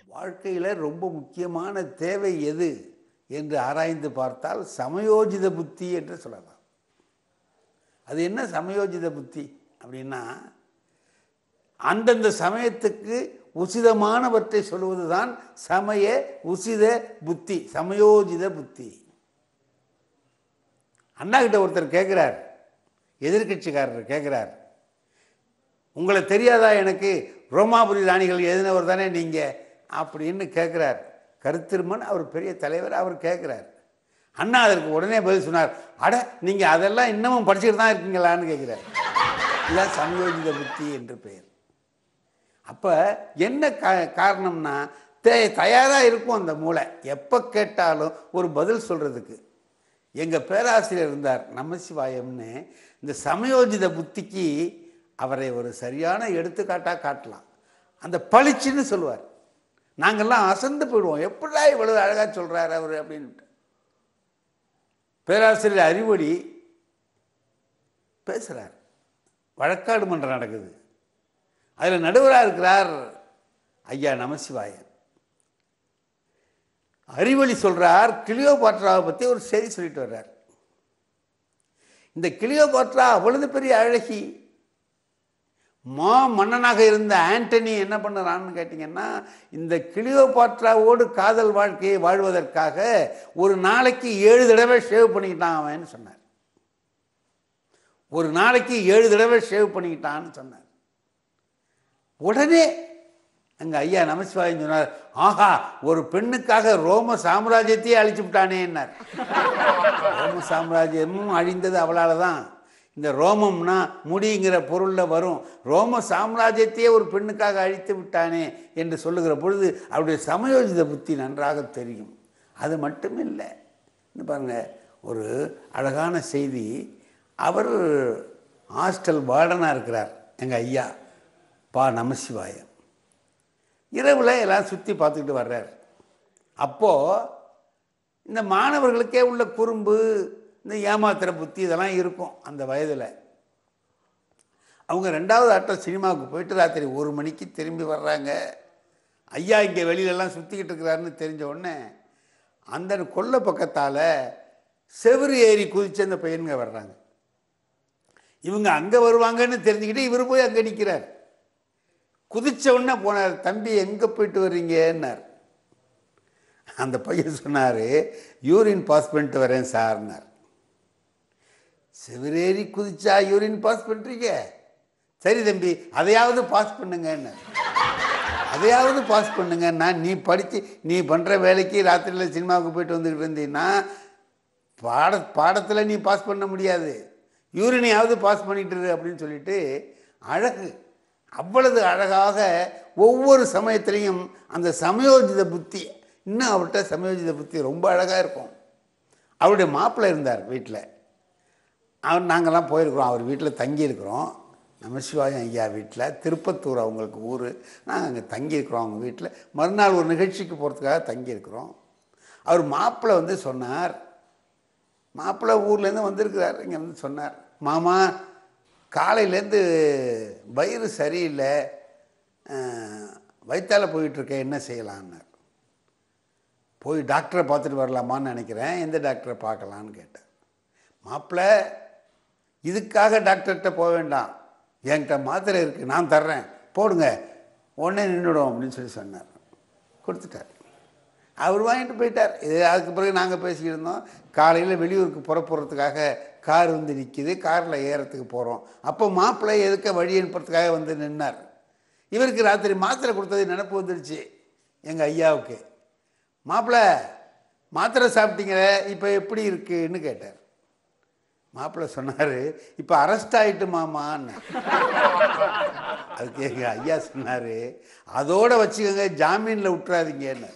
வாழ்க்கையில் ரொம்ப முக்கியமான தேவை எது என்று ஆராய்ந்து பார்த்தால் சமயோஜித புத்தி என்று சொல்லலாம் அது என்ன சமயோஜித புத்தி அப்படின்னா அந்தந்த சமயத்துக்கு உசிதமானவற்றை சொல்வதுதான் சமய உசித புத்தி சமயோஜித புத்தி அண்ணா கிட்ட ஒருத்தர் கேட்குறார் எதிர்க்கட்சிக்காரர் கேட்குறார் உங்களை தெரியாதா எனக்கு ரோமாபுரி ராணிகள் எழுதினவர் தானே நீங்கள் அப்படின்னு கேட்குறார் கருத்திருமன் அவர் பெரிய தலைவர் அவர் கேட்குறார் அண்ணா அதற்கு உடனே பதில் சொன்னார் அட நீங்கள் அதெல்லாம் இன்னமும் படிச்சுட்டு தான் இருக்கீங்களான்னு கேட்குறார் இதுதான் சமயோஜித புத்தி என்று பெயர் அப்போ என்ன கா காரணம்னா தே தயாராக இருக்கும் அந்த மூளை எப்போ கேட்டாலும் ஒரு பதில் சொல்கிறதுக்கு எங்கள் பேராசிரியர் இருந்தார் நமசிவாயம்னு இந்த சமயோஜித புத்திக்கு அவரை ஒரு சரியான எடுத்துக்காட்டாக காட்டலாம் அந்த பளிச்சுன்னு சொல்லுவார் நாங்கள்லாம் அசந்து போயிடுவோம் எப்படா இவ்வளவு அழகாக சொல்கிறார் அவர் அப்படின்ட்டு பேராசிரியர் அறிவொளி பேசுகிறார் வழக்காடு மன்றம் நடக்குது அதில் நடுவராக இருக்கிறார் ஐயா நமசிவாயன் அறிவொளி சொல்றார் கிளியோபாட்ராவை பற்றி ஒரு செய்தி சொல்லிட்டு வர்றார் இந்த கிளியோபாட்ரா அவ்வளவு பெரிய அழகி மா மன்னனாக இருந்த ஆண்டனி என்ன பண்ணுறான்னு கேட்டிங்கன்னா இந்த கிளியோபாட்ராவோடு காதல் வாழ்க்கையை வாழ்வதற்காக ஒரு நாளைக்கு ஏழு தடவை ஷேவ் பண்ணிக்கிட்டான் அவன்னு சொன்னார் ஒரு நாளைக்கு ஏழு தடவை ஷேவ் பண்ணிக்கிட்டான்னு சொன்னார் உடனே அங்க ஐயா நமசிவாயன் சொன்னார் ஆஹா ஒரு பெண்ணுக்காக ரோம சாம்ராஜ்யத்தையே அழிச்சு விட்டானேன்னார் ரோம சாம்ராஜ்யமும் அழிந்தது அவளால தான் இந்த ரோமம்னா முடிங்கிற பொருளில் வரும் ரோம சாம்ராஜ்யத்தையே ஒரு பெண்ணுக்காக அழித்து விட்டானே என்று சொல்லுகிற பொழுது அவருடைய சமயோஜித புத்தி நன்றாக தெரியும் அது மட்டும் இல்லை இந்த பாருங்க ஒரு அழகான செய்தி அவர் ஹாஸ்டல் வார்டனாக இருக்கிறார் எங்கள் ஐயா பா நமசிவாயம் இரவில் எல்லாம் சுற்றி பார்த்துக்கிட்டு வர்றார் அப்போது இந்த மாணவர்களுக்கே உள்ள குறும்பு இந்த ஏமாத்திர புத்தி இதெல்லாம் இருக்கும் அந்த வயதில் அவங்க ரெண்டாவது ஆட்டம் சினிமாவுக்கு போயிட்டு ராத்திரி ஒரு மணிக்கு திரும்பி வர்றாங்க ஐயா இங்கே வெளியிலலாம் சுற்றிக்கிட்டு இருக்கிறாருன்னு தெரிஞ்ச உடனே அந்த கொல்லை பக்கத்தால் செவுரு ஏறி குதிச்சு அந்த பையனுங்க வர்றாங்க இவங்க அங்கே வருவாங்கன்னு தெரிஞ்சுக்கிட்டு இவர் போய் அங்கே நிற்கிறார் குதிச்ச உடனே போனார் தம்பி எங்கே போயிட்டு வர்றீங்கன்னார் அந்த பையன் சொன்னார் யூரின் பாஸ் பண்ணிட்டு வரேன் சார்னார் செவிரேறி குதிச்சா யூரின் பாஸ் பண்ணுறீங்க சரி தம்பி அதையாவது பாஸ் பண்ணுங்கன்னு அதையாவது பாஸ் பண்ணுங்கன்னா நீ படித்து நீ பண்ணுற வேலைக்கு ராத்திரியில் சினிமாவுக்கு போயிட்டு வந்துக்கிட்டு இருந்தீங்கன்னா பாட பாடத்தில் நீ பாஸ் பண்ண முடியாது யூரினையாவது பாஸ் பண்ணிட்டு இரு அப்படின்னு சொல்லிட்டு அழகு அவ்வளவு அழகாக ஒவ்வொரு சமயத்திலையும் அந்த சமயோஜித புத்தி இன்னும் அவர்கிட்ட சமயோஜித புத்தி ரொம்ப அழகாக இருக்கும் அவருடைய மாப்பிள்ளை இருந்தார் வீட்டில் அவர் நாங்கள்லாம் போயிருக்கிறோம் அவர் வீட்டில் தங்கியிருக்கிறோம் நமசிவாயம் ஐயா வீட்டில் திருப்பத்தூர் அவங்களுக்கு ஊர் நாங்கள் அங்கே தங்கியிருக்கிறோம் அவங்க வீட்டில் மறுநாள் ஒரு நிகழ்ச்சிக்கு போகிறதுக்காக தங்கியிருக்கிறோம் அவர் மாப்பிள்ளை வந்து சொன்னார் மாப்பிள்ளை ஊர்லேருந்து வந்திருக்கிறார் இங்கே வந்து சொன்னார் மாமா காலையிலேருந்து வயிறு சரியில்லை அஹ், வயித்தால போயிட்டுருக்கேன் என்ன செய்யலான்னார் போய் டாக்டரை பார்த்துட்டு வரலாமான்னு நினைக்கிறேன் எந்த டாக்டரை பார்க்கலான்னு கேட்டேன் மாப்பிள்ளை இதுக்காக டாக்டர்கிட்ட போக வேண்டாம் என்கிட்ட மாத்திரை இருக்குது நான் தர்றேன் போடுங்க உடனே நின்றுடும் அப்படின்னு சொல்லி சொன்னார் கொடுத்துட்டார் அவர் வாங்கிட்டு போயிட்டார் இது அதுக்கு பிறகு நாங்கள் பேசிக்கிட்டு இருந்தோம் காலையில் வெளியூருக்கு புறப்படுறதுக்காக கார் வந்து நிற்கிது காரில் ஏறத்துக்கு போகிறோம் அப்போ மாப்பிள்ளை எதுக்க வழி அனுப்புறதுக்காக வந்து நின்னார் இவருக்கு ராத்திரி மாத்திரை கொடுத்தது நினப்பு வந்துடுச்சு எங்கள் ஐயாவுக்கு மாப்பிள்ளை மாத்திரை சாப்பிட்டீங்களே இப்போ எப்படி இருக்குன்னு கேட்டார் மாப்பிள்ளை சொன்னார் இப்போ அரெஸ்ட் ஆயிட்டு மாமான்னு அதுக்கு எங்கள் ஐயா சொன்னார் அதோட வச்சுக்கோங்க ஜாமீனில் விட்டுறாதீங்கன்னு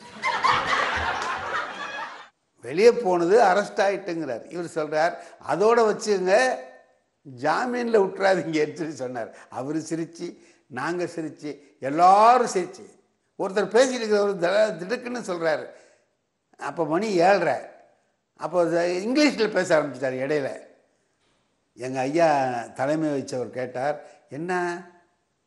வெளியே போனது அரெஸ்ட் ஆயிட்டுங்கிறார் இவர் சொல்றார் அதோட வச்சுங்க ஜாமீனில் விட்டுறாதீங்கன்னு சொல்லி சொன்னார் அவர் சிரிச்சு நாங்கள் சிரிச்சு எல்லாரும் சிரிச்சு ஒருத்தர் பேசிட்டு இருக்கிறவர் திட- திடுக்குன்னு சொல்றாரு அப்போ மணி ஏழ்ரை அப்போ இங்கிலீஷில் பேச ஆரம்பிச்சிட்டார் இடையில எங்கள் ஐயா தலைமை வச்சவர் கேட்டார் என்ன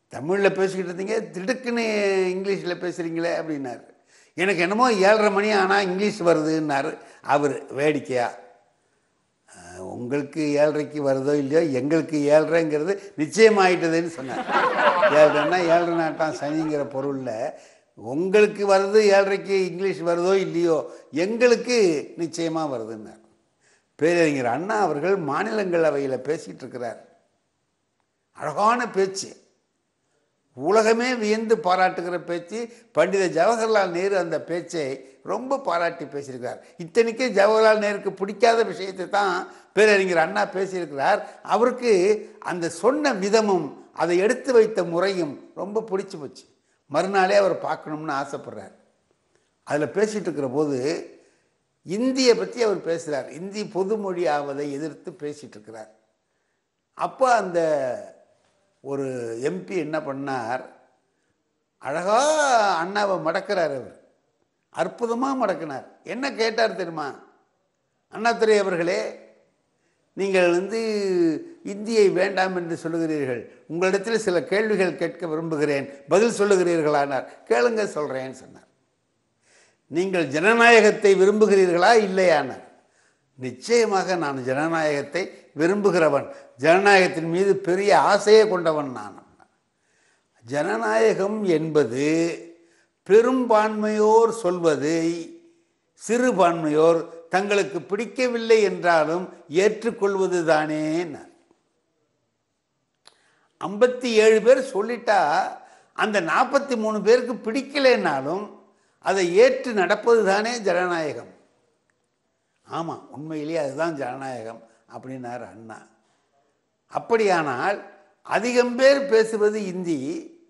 தமிழில் பேசிக்கிட்டு இருந்தீங்க திடுக்குன்னு இங்கிலீஷில் பேசுகிறீங்களே அப்படின்னாரு எனக்கு என்னமோ ஏழரை மணி ஆனால் இங்கிலீஷ் வருதுன்னாரு அவர் வேடிக்கையா அஹ், உங்களுக்கு ஏழரைக்கு வருதோ இல்லையோ எங்களுக்கு ஏழரைங்கிறது நிச்சயமாயிட்டதுன்னு சொன்னார் ஏழரைன்னா ஏழரை நாட்டாம் சனிங்கிற பொருளில் உங்களுக்கு வருது ஏழரைக்கு இங்கிலீஷ் வருதோ இல்லையோ எங்களுக்கு நிச்சயமாக வருதுன்னார் பேரறிஞர் அண்ணா அவர்கள் மாநிலங்களவையில் பேசிகிட்டு இருக்கிறார் அழகான பேச்சு உலகமே வியந்து பாராட்டுகிற பேச்சு பண்டித ஜவஹர்லால் நேரு அந்த பேச்சை ரொம்ப பாராட்டி பேசியிருக்கிறார் இத்தனைக்கு ஜவஹர்லால் நேருக்கு பிடிக்காத விஷயத்தை தான் பேரறிஞர் அண்ணா பேசியிருக்கிறார் அவருக்கு அந்த சொன்ன விதமும் அதை எடுத்து வைத்த முறையும் ரொம்ப பிடிச்சி போச்சு மறுநாளே அவர் பார்க்கணும்னு ஆசைப்படுறார் அதில் பேசிகிட்டு இருக்கிற போது இந்தியை பற்றி அவர் பேசுகிறார் இந்தி பொதுமொழி ஆவதை எதிர்த்து பேசிகிட்டு இருக்கிறார் அப்போ அந்த ஒரு எம்பி என்ன பண்ணார் அழகா அண்ணாவை மடக்கிறார் அவர் அற்புதமாக மடக்கினார் என்ன கேட்டார் தெரியுமா அண்ணாதுரை அவர்களே நீங்கள் வந்து இந்தியை வேண்டாம் என்று சொல்லுகிறீர்கள் உங்களிடத்தில் சில கேள்விகள் கேட்க விரும்புகிறேன் பதில் சொல்லுகிறீர்களானார் கேளுங்க சொல்கிறேன்னு சொன்னார் நீங்கள் ஜனநாயகத்தை விரும்புகிறீர்களா இல்லையானார் நிச்சயமாக நான் ஜனநாயகத்தை விரும்புகிறவன் ஜனநாயகத்தின் மீது பெரிய ஆசையே கொண்டவன் நான் ஜனநாயகம் என்பது பெரும்பான்மையோர் சொல்வதை சிறுபான்மையோர் தங்களுக்கு பிடிக்கவில்லை என்றாலும் ஏற்றுக்கொள்வது தானே ஐம்பத்தி ஏழு பேர் சொல்லிட்டா அந்த நாற்பத்தி மூணு பேருக்கு பிடிக்கலைன்னாலும் அதை ஏற்று நடப்பது தானே ஜனநாயகம் ஆமாம் உண்மையிலேயே அதுதான் ஜனநாயகம் அப்படின்னார் அண்ணா அப்படியானால் அதிகம் பேர் பேசுவது இந்தி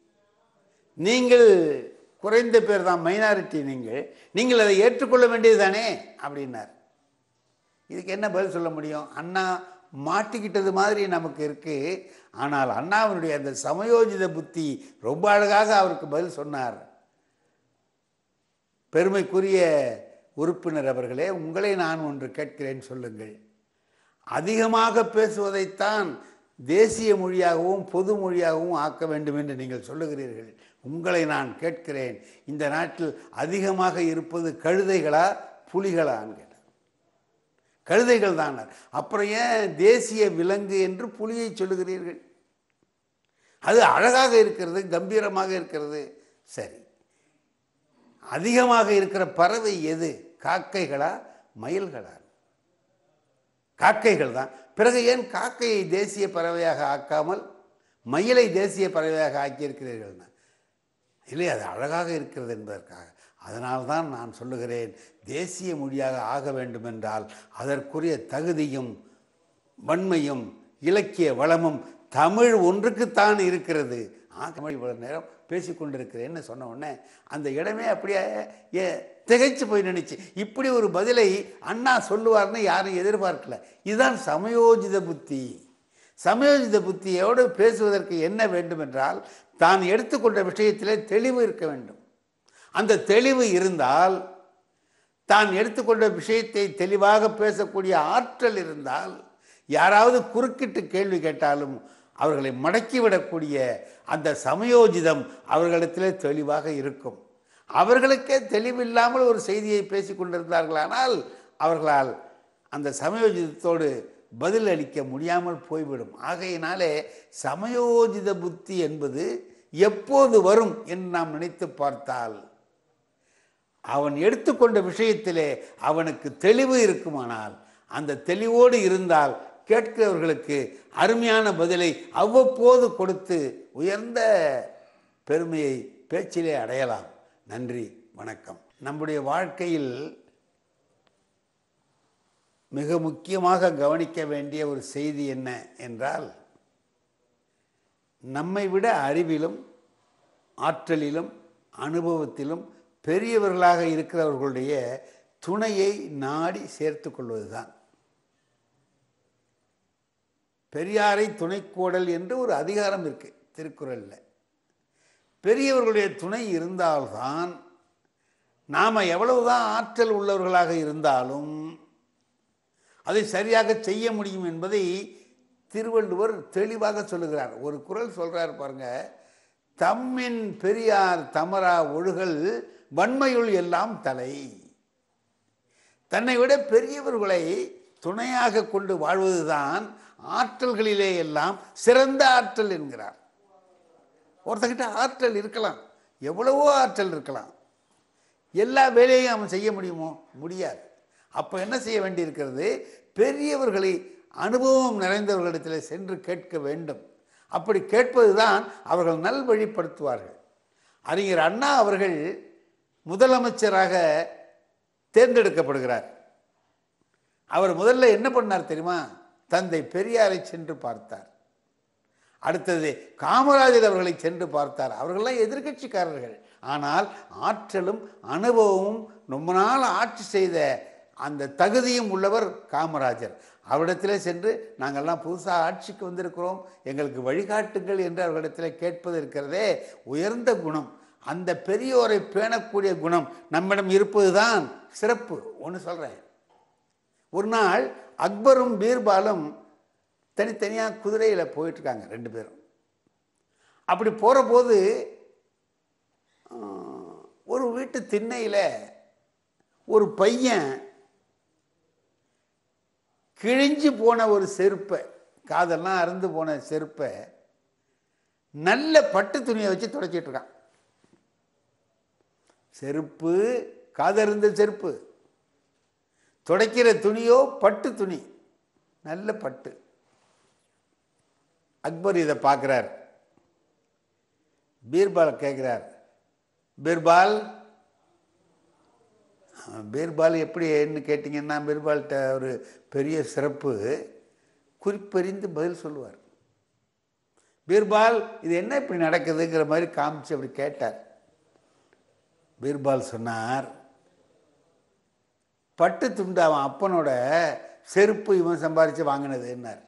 நீங்கள் குறைந்த பேர் தான் மைனாரிட்டி நீங்கள் நீங்கள் அதை ஏற்றுக்கொள்ள வேண்டியது தானே அப்படின்னார் இதுக்கு என்ன பதில் சொல்ல முடியும் அண்ணா மாட்டிக்கிட்டது மாதிரி நமக்கு இருக்கு ஆனால் அண்ணாவினுடைய அந்த சமயோஜித புத்தி ரொம்ப அழகாக அவருக்கு பதில் சொன்னார் பெருமைக்குரிய உறுப்பினர் அவர்களே உங்களை நான் ஒன்று கேட்கிறேன் சொல்லுங்கள் அதிகமாக பேசுவதைத்தான் தேசிய மொழியாகவும் பொது மொழியாகவும் ஆக்க வேண்டும் என்று நீங்கள் சொல்லுகிறீர்கள் உங்களை நான் கேட்கிறேன் இந்த நாட்டில் அதிகமாக இருப்பது கழுதைகளா புலிகளான்னு கேட்டார் கழுதைகள் தான் அப்புறம் ஏன் தேசிய விலங்கு என்று புலியை சொல்லுகிறீர்கள் அது அழகாக இருக்கிறது கம்பீரமாக இருக்கிறது சரி அதிகமாக இருக்கிற பறவை எது காக்கைகளா மயில்களா காக்கைகள் தான் பிறகு ஏன் காக்கையை தேசிய பறவையாக ஆக்காமல் மயிலை தேசிய பறவையாக ஆக்கியிருக்கிறீர்கள் இல்லை அது அழகாக இருக்கிறது என்பதற்காக அதனால்தான் நான் சொல்லுகிறேன் தேசிய மொழியாக ஆக வேண்டும் என்றால் அதற்குரிய தகுதியும் வன்மையும் இலக்கிய வளமும் தமிழ் ஒன்றுக்குத்தான் இருக்கிறது ஆ தமிழ் இவ்வளவு நேரம் பேசிக்கொண்டிருக்கிறேன்னு சொன்ன உடனே அந்த இடமே அப்படியே ஏ திகைச்சு போய் நினைச்சு இப்படி ஒரு பதிலை அண்ணா சொல்லுவார்னு யாரும் எதிர்பார்க்கல இதுதான் சமயோஜித புத்தி சமயோஜித புத்தியோடு பேசுவதற்கு என்ன வேண்டும் என்றால் தான் எடுத்துக்கொண்ட விஷயத்திலே தெளிவு இருக்க வேண்டும் அந்த தெளிவு இருந்தால் தான் எடுத்துக்கொண்ட விஷயத்தை தெளிவாக பேசக்கூடிய ஆற்றல் இருந்தால் யாராவது குறுக்கிட்டு கேள்வி கேட்டாலும் அவர்களை மடக்கிவிடக்கூடிய அந்த சமயோஜிதம் அவர்களிடத்திலே தெளிவாக இருக்கும் அவர்களுக்கே தெளிவில்லாமல் ஒரு செய்தியை பேசி கொண்டிருந்தார்களானால் அவர்களால் அந்த சமயோஜிதத்தோடு பதில் அளிக்க முடியாமல் போய்விடும் ஆகையினாலே சமயோஜித புத்தி என்பது எப்போது வரும் என்று நாம் நினைத்து பார்த்தால் அவன் எடுத்துக்கொண்ட விஷயத்திலே அவனுக்கு தெளிவு இருக்குமானால் அந்த தெளிவோடு இருந்தால் கேட்கிறவர்களுக்கு அருமையான பதிலை அவ்வப்போது கொடுத்து உயர்ந்த பெருமையை பேச்சிலே அடையலாம் நன்றி வணக்கம் நம்முடைய வாழ்க்கையில் மிக முக்கியமாக கவனிக்க வேண்டிய ஒரு செய்தி என்ன என்றால் நம்மை விட அறிவிலும் ஆற்றலிலும் அனுபவத்திலும் பெரியவர்களாக இருக்கிறவர்களுடைய துணையை நாடி சேர்த்து கொள்வதுதான் பெரியாரை துணைக்கோடல் என்று ஒரு அதிகாரம் இருக்கு திருக்குறளில் பெரியவர்களுடைய துணை இருந்தால்தான் நாம் எவ்வளவுதான் ஆற்றல் உள்ளவர்களாக இருந்தாலும் அதை சரியாக செய்ய முடியும் என்பதை திருவள்ளுவர் தெளிவாக சொல்லுகிறார் ஒரு குரல் சொல்றார் பாருங்க தம்மின் பெரியார் தமரா ஒழுகல் வன்மையுள் எல்லாம் தலை தன்னை விட பெரியவர்களை துணையாக கொண்டு வாழ்வதுதான் ஆற்றல்களிலே எல்லாம் சிறந்த ஆற்றல் என்கிறார் ஒருத்தகிட்ட ஆற்றல் இருக்கலாம் எவ்வளவோ ஆற்றல் இருக்கலாம் எல்லா வேலையும் அவன் செய்ய முடியுமோ முடியாது அப்போ என்ன செய்ய வேண்டியிருக்கிறது பெரியவர்களை அனுபவம் நிறைந்தவர்களிடத்தில் சென்று கேட்க வேண்டும் அப்படி கேட்பதுதான் அவர்கள் நல்வழிப்படுத்துவார்கள் அறிஞர் அண்ணா அவர்கள் முதலமைச்சராக தேர்ந்தெடுக்கப்படுகிறார் அவர் முதல்ல என்ன பண்ணார் தெரியுமா தந்தை பெரியாரை சென்று பார்த்தார் அடுத்தது காமராஜர் அவர்களை சென்று பார்த்தார் அவர்களெல்லாம் எதிர்க்கட்சிக்காரர்கள் ஆனால் ஆற்றலும் அனுபவமும் ரொம்ப நாள் ஆட்சி செய்த அந்த தகுதியும் உள்ளவர் காமராஜர் அவரிடத்திலே சென்று நாங்கள்லாம் புதுசாக ஆட்சிக்கு வந்திருக்கிறோம் எங்களுக்கு வழிகாட்டுங்கள் என்று அவர்களிடத்தில் கேட்பது இருக்கிறதே உயர்ந்த குணம் அந்த பெரியோரை பேணக்கூடிய குணம் நம்மிடம் இருப்பது தான் சிறப்பு ஒன்று சொல்கிறேன் ஒரு நாள் அக்பரும் பீர்பாலும் தனித்தனியாக குதிரையில் போயிட்டுருக்காங்க ரெண்டு பேரும் அப்படி போகிற போது ஒரு வீட்டு திண்ணையில் ஒரு பையன் கிழிஞ்சு போன ஒரு செருப்பை காதெல்லாம் அருந்து போன செருப்பை நல்ல பட்டு துணியை வச்சு துடைச்சிட்டு இருக்கான் செருப்பு காதறிந்த செருப்பு துடைக்கிற துணியோ பட்டு துணி நல்ல பட்டு அக்பர் இதை பார்க்குறார் பீர்பால் கேட்குறார் பீர்பால் பீர்பால் எப்படின்னு கேட்டிங்கன்னா பீர்பால்கிட்ட ஒரு பெரிய சிறப்பு குறிப்பறிந்து பதில் சொல்லுவார் பீர்பால் இது என்ன இப்படி நடக்குதுங்கிற மாதிரி காமிச்சு அப்படி கேட்டார் பீர்பால் சொன்னார் பட்டு துண்டு அவன் அப்பனோட செருப்பு இவன் சம்பாரித்து வாங்கினதுன்னார்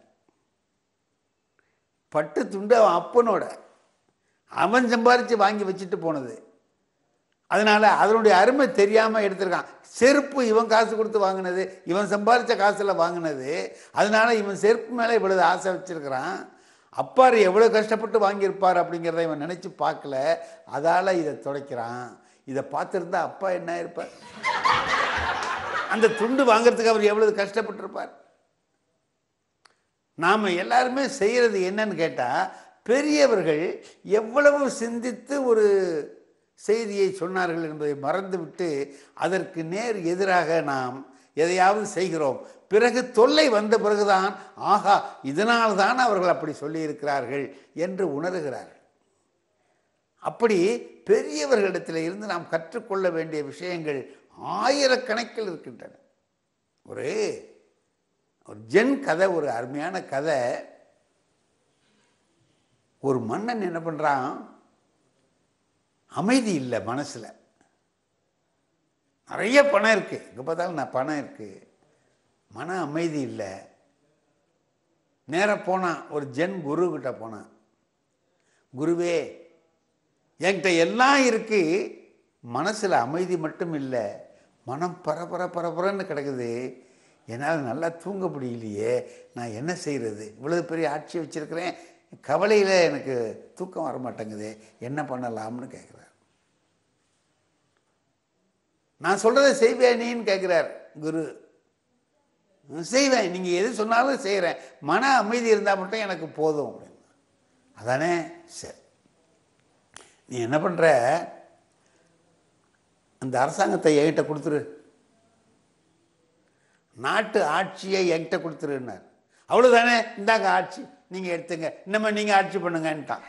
பட்டு துண்டு அவன் அப்பனோட அவன் சம்பாரித்து வாங்கி வச்சுட்டு போனது அதனால் அதனுடைய அருமை தெரியாமல் எடுத்திருக்கான் செருப்பு இவன் காசு கொடுத்து வாங்கினது இவன் சம்பாரித்த காசில் வாங்கினது அதனால் இவன் செருப்பு மேலே இவ்வளவு ஆசை வச்சுருக்கிறான் அப்பார் எவ்வளோ கஷ்டப்பட்டு வாங்கியிருப்பார் அப்படிங்கிறத இவன் நினச்சி பார்க்கல அதால் இதை துடைக்கிறான் இதை பார்த்துருந்தா அப்பா என்ன இருப்பார் அந்த துண்டு வாங்கிறதுக்கு அவர் எவ்வளவு கஷ்டப்பட்டிருப்பார் நாம் எல்லாருமே செய்கிறது என்னன்னு கேட்டால் பெரியவர்கள் எவ்வளவு சிந்தித்து ஒரு செய்தியை சொன்னார்கள் என்பதை மறந்துவிட்டு அதற்கு நேர் எதிராக நாம் எதையாவது செய்கிறோம் பிறகு தொல்லை வந்த பிறகுதான் ஆகா இதனால் தான் அவர்கள் அப்படி சொல்லியிருக்கிறார்கள் என்று உணர்கிறார்கள் அப்படி பெரியவர்களிடத்தில் இருந்து நாம் கற்றுக்கொள்ள வேண்டிய விஷயங்கள் ஆயிரக்கணக்கில் இருக்கின்றன ஒரு ஒரு ஜென் கதை ஒரு அருமையான கதை ஒரு மன்னன் என்ன பண்ணுறான் அமைதி இல்லை மனசில் நிறைய பணம் இருக்குது எங்கே பார்த்தாலும் நான் பணம் இருக்குது மன அமைதி இல்லை நேராக போனான் ஒரு ஜென் குரு கிட்ட போனான் குருவே என்கிட்ட எல்லாம் இருக்கு மனசில் அமைதி மட்டும் இல்லை மனம் பரபர பரபரன்னு கிடக்குது என்னால் நல்லா தூங்க முடியலையே நான் என்ன செய்கிறது இவ்வளோ பெரிய ஆட்சி வச்சுருக்கிறேன் கவலையில் எனக்கு தூக்கம் வர மாட்டேங்குது என்ன பண்ணலாம்னு கேட்குறார் நான் சொல்கிறத செய்வேன் நீன்னு கேட்குறார் குரு செய்வேன் நீங்கள் எது சொன்னாலும் செய்கிறேன் மன அமைதி இருந்தால் மட்டும் எனக்கு போதும் அப்படின்னு அதானே சரி நீ என்ன பண்ணுற அந்த அரசாங்கத்தை என்கிட்ட கொடுத்துரு நாட்டு ஆட்சியை என்கிட்ட கொடுத்துருன்னார் அவ்வளோதானே இந்தாங்க ஆட்சி நீங்கள் எடுத்துங்க இன்னமே நீங்கள் ஆட்சி பண்ணுங்கன்ட்டான்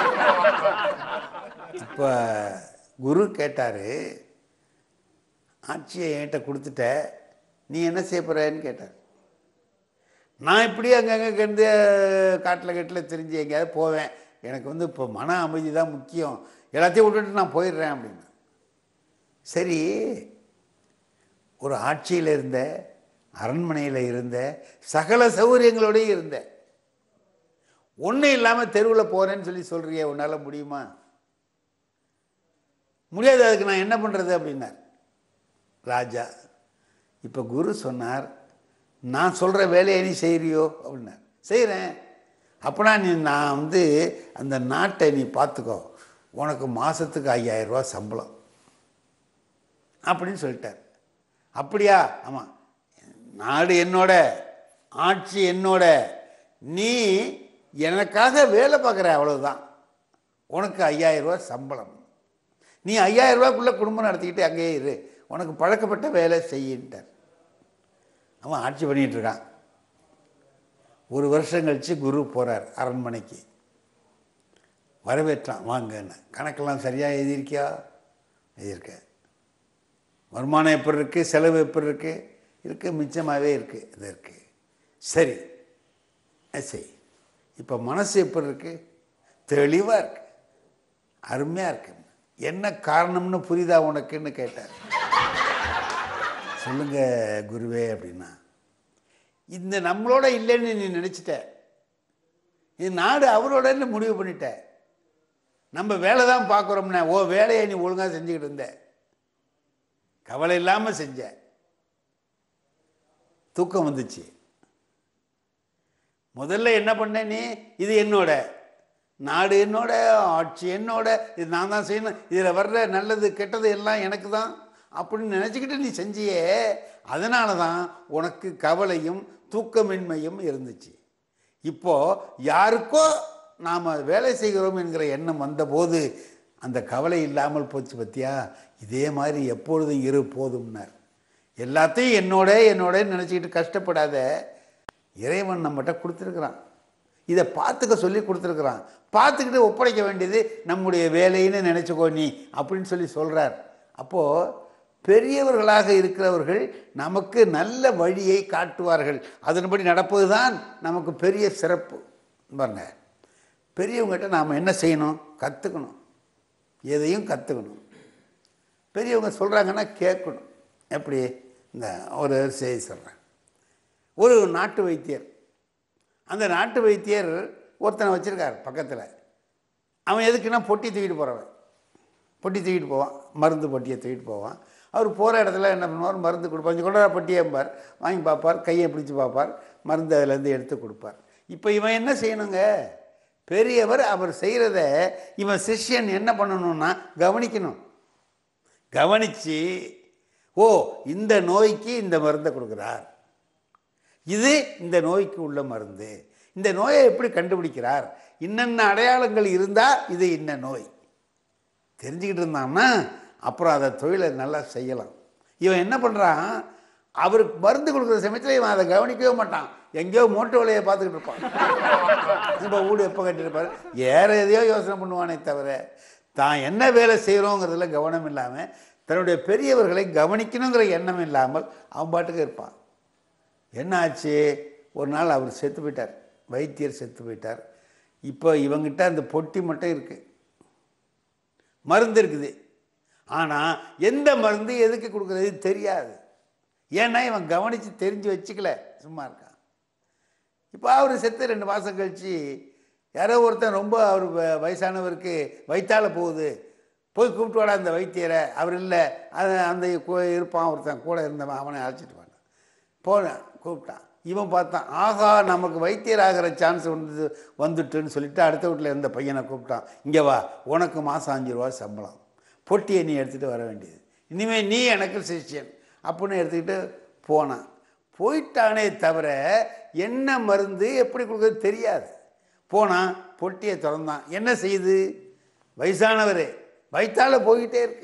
இப்போ குரு கேட்டார் ஆட்சியை என்கிட்ட கொடுத்துட்ட நீ என்ன செய்ய போகிறேன்னு கேட்டார் நான் இப்படி அங்கங்கே கிடந்து காட்டில் கட்டில் தெரிஞ்சு எங்கேயாவது போவேன் எனக்கு வந்து இப்போ மன அமைதி தான் முக்கியம் எல்லாத்தையும் விட்டுட்டு நான் போயிடுறேன் அப்படின்னு சரி ஒரு ஆட்சியில் இருந்த அரண்மனையில் இருந்த சகல சௌகரியங்களோடையும் இருந்த ஒன்றும் இல்லாமல் தெருவில் போகிறேன்னு சொல்லி சொல்கிறியே உன்னால் முடியுமா முடியாது அதுக்கு நான் என்ன பண்ணுறது அப்படின்னார் ராஜா இப்போ குரு சொன்னார் நான் சொல்கிற வேலையை நீ செய்கிறியோ அப்படின்னார் செய்கிறேன் அப்போனா நீ நான் வந்து அந்த நாட்டை நீ பார்த்துக்கோ உனக்கு மாதத்துக்கு ஐயாயிரம் ரூபாய் சம்பளம் அப்படின்னு சொல்லிட்டார் அப்படியா ஆமாம் நாடு என்னோட ஆட்சி என்னோட நீ எனக்காக வேலை பார்க்குற அவ்வளவுதான் உனக்கு ஐயாயிரம் ரூபாய் சம்பளம் நீ ஐயாயிரம் ரூபாய்க்குள்ளே குடும்பம் நடத்திக்கிட்டு அங்கேயே இரு உனக்கு பழக்கப்பட்ட வேலை செய்யின்ட்டார் அவன் ஆட்சி பண்ணிகிட்டு இருக்கான் ஒரு வருஷம் கழித்து குரு போகிறார் அரண்மனைக்கு வரவேற்றான் வாங்கன்னு கணக்கெல்லாம் சரியாக எழுதியிருக்கியா எழுதியிருக்க வருமானம் எப்படி இருக்குது செலவு எப்படி இருக்குது இருக்குது மிச்சமாகவே இருக்குது இது இருக்குது சரி அது சரி இப்போ மனசு எப்படி இருக்குது தெளிவாக இருக்கு அருமையாக இருக்கு என்ன காரணம்னு புரியுதா உனக்குன்னு கேட்டார் சொல்லுங்க குருவே அப்படின்னா இந்த நம்மளோட இல்லைன்னு நீ நினச்சிட்ட இது நாடு அவரோடன்னு முடிவு பண்ணிட்ட நம்ம வேலை தான் பார்க்குறோம்னா ஓ வேலையை நீ ஒழுங்காக செஞ்சுக்கிட்டு இருந்த கவலை இல்லாமல் செஞ்ச தூக்கம் வந்துச்சு முதல்ல என்ன பண்ண நீ இது என்னோட நாடு என்னோட ஆட்சி என்னோட இது நான் தான் செய்யணும் இதில் வர்ற நல்லது கெட்டது எல்லாம் எனக்கு தான் அப்படின்னு நினச்சிக்கிட்டு நீ செஞ்சியே அதனால தான் உனக்கு கவலையும் தூக்கமின்மையும் இருந்துச்சு இப்போ யாருக்கோ நாம் வேலை செய்கிறோம் என்கிற எண்ணம் வந்தபோது அந்த கவலை இல்லாமல் போச்சு பத்தியா இதே மாதிரி எப்பொழுதும் இரு போதும்னார் எல்லாத்தையும் என்னோட என்னோட நினச்சிக்கிட்டு கஷ்டப்படாத இறைவன் நம்மகிட்ட கொடுத்துருக்குறான் இதை பார்த்துக்க சொல்லி கொடுத்துருக்குறான் பார்த்துக்கிட்டு ஒப்படைக்க வேண்டியது நம்முடைய வேலைன்னு நினச்சிக்கோ நீ அப்படின்னு சொல்லி சொல்கிறார் அப்போது பெரியவர்களாக இருக்கிறவர்கள் நமக்கு நல்ல வழியை காட்டுவார்கள் அதன்படி நடப்பது தான் நமக்கு பெரிய சிறப்பு பாருங்க பெரியவங்ககிட்ட நாம் என்ன செய்யணும் கற்றுக்கணும் எதையும் கற்றுக்கணும் பெரியவங்க சொல்கிறாங்கன்னா கேட்கணும் எப்படி இந்த ஒரு செய்தி சொல்கிறேன் ஒரு நாட்டு வைத்தியர் அந்த நாட்டு வைத்தியர் ஒருத்தனை வச்சுருக்கார் பக்கத்தில் அவன் எதுக்குன்னா பொட்டி தூக்கிட்டு போகிறவன் பொட்டி தூக்கிட்டு போவான் மருந்து பொட்டியை தூக்கிட்டு போவான் அவர் போகிற இடத்துல என்ன பண்ணுவார் மருந்து கொடுப்பார் கொஞ்சம் கொண்டா பொட்டியம்பார் வாங்கி பார்ப்பார் கையை பிடிச்சி பார்ப்பார் மருந்து அதிலேருந்து எடுத்து கொடுப்பார் இப்போ இவன் என்ன செய்யணுங்க பெரியவர் அவர் செய்கிறத இவன் சிஷ்யன் என்ன பண்ணணும்னா கவனிக்கணும் கவனித்து ஓ இந்த நோய்க்கு இந்த மருந்தை கொடுக்குறார் இது இந்த நோய்க்கு உள்ள மருந்து இந்த நோயை எப்படி கண்டுபிடிக்கிறார் இன்னென்ன அடையாளங்கள் இருந்தால் இது இன்ன நோய் தெரிஞ்சுக்கிட்டு இருந்தான்னா அப்புறம் அதை தொழிலை நல்லா செய்யலாம் இவன் என்ன பண்ணுறான் அவருக்கு மருந்து கொடுக்குற சமயத்தில் இவன் அதை கவனிக்கவே மாட்டான் எங்கேயோ மோட்டு வேலையை பார்த்துக்கிட்டு இருப்பான் இப்போ வீடு எப்போ கட்டியிருப்பார் வேற எதையோ யோசனை பண்ணுவானே தவிர தான் என்ன வேலை செய்கிறோங்கிறதுல கவனம் இல்லாமல் தன்னுடைய பெரியவர்களை கவனிக்கணுங்கிற எண்ணம் இல்லாமல் அவன் பாட்டுக்கு இருப்பான் என்ன ஆச்சு ஒரு நாள் அவர் செத்து போயிட்டார் வைத்தியர் செத்து போயிட்டார் இப்போ இவங்கிட்ட அந்த பொட்டி மட்டும் இருக்குது மருந்து இருக்குது ஆனால் எந்த மருந்து எதுக்கு கொடுக்குறது தெரியாது ஏன்னா இவன் கவனித்து தெரிஞ்சு வச்சுக்கல சும்மா இருக்கான் இப்போ அவர் செத்து ரெண்டு மாதம் கழித்து யாரோ ஒருத்தன் ரொம்ப அவர் வ- வயசானவருக்கு வயிற்றால போகுது போய் கூப்பிட்டு வாடா அந்த வைத்தியரை அவர் இல்லை அது அந்த கு- இருப்பான் ஒருத்தன் கூட இருந்தவன் அவனை அழைச்சிட்டு வாங்க போனேன் கூப்பிட்டான் இவன் பார்த்தான் ஆகா நமக்கு வைத்தியர் ஆகிற சான்ஸ் வந்து வந்துட்டுன்னு சொல்லிட்டு அடுத்த வீட்டில் இருந்த பையனை கூப்பிட்டான் இங்கே வா உனக்கு மாதம் அஞ்சு ரூபா சம்பளம் பொட்டியை நீ எடுத்துகிட்டு வர வேண்டியது இனிமேல் நீ எனக்கு சிஷ்யன் அப்படின்னு எடுத்துக்கிட்டு போனான் போயிட்டானே தவிர என்ன மருந்து எப்படி கொடுக்குறது தெரியாது போனான் பொட்டியை திறந்தான் என்ன செய்யுது வயசானவர் வயிற்றால போய்கிட்டே இருக்கு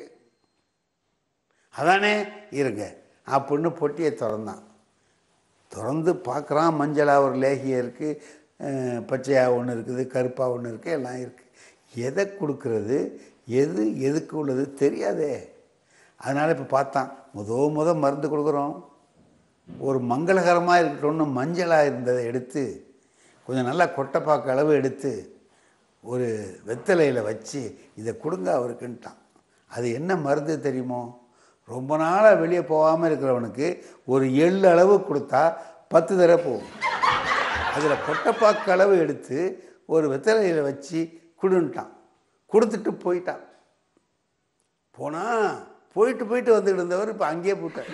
அதானே இருங்க அப்படின்னு பொட்டியை திறந்தான் திறந்து பார்க்குறான் மஞ்சளாக ஒரு லேகியம் இருக்குது பச்சையாக ஒன்று இருக்குது கருப்பாக ஒன்று இருக்குது எல்லாம் இருக்குது எதை கொடுக்கறது எது எதுக்கு உள்ளது தெரியாதே அதனால் இப்போ பார்த்தான் முத முத மருந்து கொடுக்குறோம் ஒரு மங்களகரமாக இருக்கட்டும்னு மஞ்சளாக இருந்ததை எடுத்து கொஞ்சம் நல்லா கொட்டைப்பாக்கு அளவு எடுத்து ஒரு வெத்தலையில் வச்சு இதை கொடுங்க அவருக்குன்ட்டான் அது என்ன மருந்து தெரியுமோ ரொம்ப நாளாக வெளியே போகாமல் இருக்கிறவனுக்கு ஒரு எள்ளு அளவு கொடுத்தா பத்து தடவை போகும் அதில் கொட்டைப்பாக்கு அளவு எடுத்து ஒரு வெத்தலையில் வச்சு கொடுன்ட்டான் கொடுத்துட்டு போயிட்டான் போனா போயிட்டு போயிட்டு வந்துக்கிட்டு இருந்தவர் இப்போ அங்கேயே போட்டார்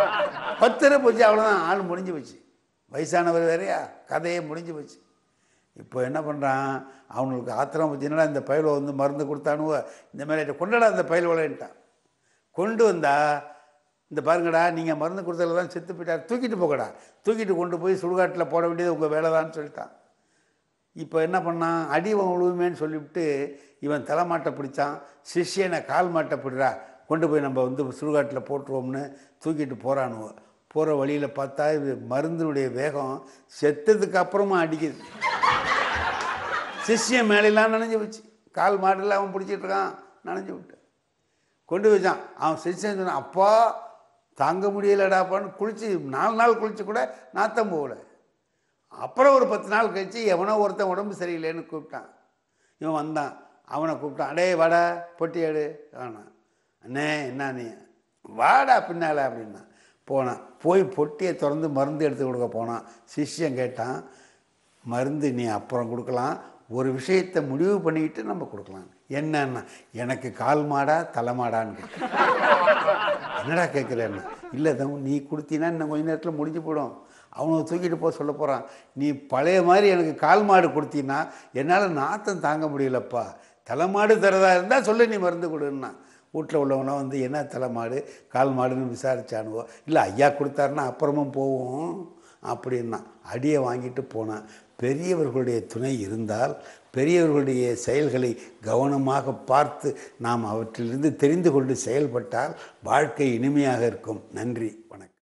பத்து தடவை போச்சு அவ்வளோதான் ஆள் முடிஞ்சு போச்சு வயசானவர் வேறையா கதையே முடிஞ்சு போச்சு இப்போ என்ன பண்ணுறான் அவனுக்கு ஆத்திரம் பார்த்தீங்கன்னா இந்த பயில வந்து மருந்து கொடுத்தானுவ இந்த மாதிரி கொண்டடா அந்த பயில் விளையாண்டான் கொண்டு வந்தா இந்த பாருங்கடா நீங்கள் மருந்து கொடுத்ததுல தான் செத்து போயிட்டார் தூக்கிட்டு போகடா தூக்கிட்டு கொண்டு போய் சுடுகாட்டில் போட வேண்டியது உங்கள் வேலை தான் சொல்லிட்டான் இப்போ என்ன பண்ணான் அடி விழுவுமேன்னு சொல்லிவிட்டு இவன் தலைமாட்டை பிடிச்சான் சிஷ்யனை கால் மாட்டை பிடிறா கொண்டு போய் நம்ம வந்து சுடுகாட்டில் போட்டுருவோம்னு தூக்கிட்டு போகிறானுவோ போகிற வழியில் பார்த்தா இது மருந்தினுடைய வேகம் செத்ததுக்கு அப்புறமா அடிக்குது சிஷ்யன் மேலெல்லாம் நனைஞ்சு வச்சு கால் மாட்டில் அவன் பிடிச்சிட்டு இருக்கான் நனைஞ்சு விட்டு கொண்டு வச்சான் அவன் சிஷ்யன் சொன்னான் அப்பா தாங்க முடியலடாப்பான்னு குளிச்சு நாலு நாள் குளிச்சு கூட நாத்தம் போகல அப்புறம் ஒரு பத்து நாள் கழிச்சு எவனோ ஒருத்தன் உடம்பு சரியில்லைன்னு கூப்பிட்டான் இவன் வந்தான் அவனை கூப்பிட்டான் அடே வாடா பொட்டி எடு ஆனான் அண்ணே என்ன நீ வாடா பின்னால அப்படின்னா போனான் போய் பொட்டியை திறந்து மருந்து எடுத்து கொடுக்க போனான் சிஷ்யன் கேட்டான் மருந்து நீ அப்புறம் கொடுக்கலாம் ஒரு விஷயத்தை முடிவு பண்ணிக்கிட்டு நம்ம கொடுக்கலாம் என்னன்னா எனக்கு கால் மாடா தலை மாடான்னு கேட்டேன். என்னடா கேட்குறேன்னு இல்லை தம் நீ கொடுத்தீன்னா இன்னும் கொஞ்ச நேரத்தில் முடிஞ்சு போயிடும் அவனை தூக்கிட்டு போக சொல்ல போகிறான் நீ பழைய மாதிரி எனக்கு கால் மாடு கொடுத்தீன்னா என்னால் நாத்தம் தாங்க முடியலப்பா தலைமாடு தரதா இருந்தால் சொல்லு நீ மருந்து கொடுன்னா வீட்டில் உள்ளவனா வந்து என்ன தலைமாடு கால் மாடுன்னு விசாரிச்சானுவோ இல்லை ஐயா கொடுத்தாருன்னா அப்புறமும் போவோம் அப்படின்னா அடியை வாங்கிட்டு போனான் பெரியவர்களுடைய துணை இருந்தால் பெரியவர்களுடைய செயல்களை கவனமாக பார்த்து நாம் அவற்றிலிருந்து தெரிந்து கொண்டு செயல்பட்டால் வாழ்க்கை இனிமையாக இருக்கும் நன்றி வணக்கம்